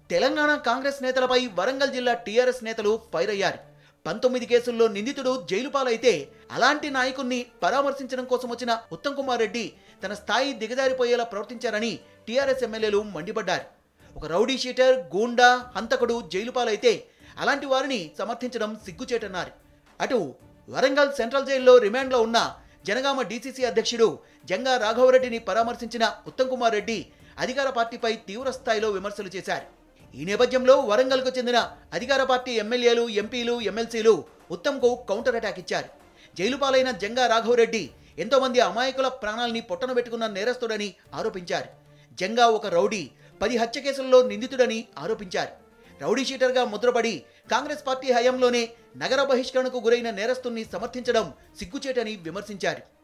తెలంగాణ కాంగ్రెస్ నేతలపై వరంగల్ జిల్లా టీఆర్ఎస్ నేతలు ఫైర్ అయ్యారు పంతొమ్మిది కేసుల్లో నిందితుడు జైలు పాలైతే అలాంటి నాయకుణ్ణి పరామర్శించడం కోసం వచ్చిన ఉత్తమ్ కుమార్ రెడ్డి తన స్థాయి దిగజారిపోయేలా ప్రవర్తించారని టీఆర్ఎస్ ఎమ్మెల్యేలు మండిపడ్డారు ఒక రౌడీ షీటర్ గూండా హంతకుడు జైలు పాలైతే అలాంటి వారిని సమర్థించడం సిగ్గుచేటన్నారు అటు వరంగల్ సెంట్రల్ జైల్లో రిమాండ్లో ఉన్న జనగామ డీసీసీ అధ్యక్షుడు జంగా రాఘవరెడ్డిని పరామర్శించిన ఉత్తమ్ కుమార్ రెడ్డి అధికార పార్టీపై తీవ్ర స్థాయిలో విమర్శలు చేశారు ఈ నేపథ్యంలో వరంగల్కు చెందిన అధికార పార్టీ ఎమ్మెల్యేలు ఎంపీలు ఎమ్మెల్సీలు ఉత్తమ్కు కౌంటర్ అటాక్ ఇచ్చారు జైలు పాలైన జంగా రాఘవరెడ్డి ఎంతో మంది అమాయకుల ప్రాణాల్ని పొట్టన పెట్టుకున్న నేరస్తుడని ఆరోపించారు జంగా ఒక రౌడీ పది హత్య కేసుల్లో నిందితుడని ఆరోపించారు రౌడీ షీటర్గా ముద్రపడి కాంగ్రెస్ పార్టీ హయాంలోనే నగర బహిష్కరణకు గురైన నేరస్తుల్ని సమర్థించడం సిగ్గుచేటని విమర్శించారు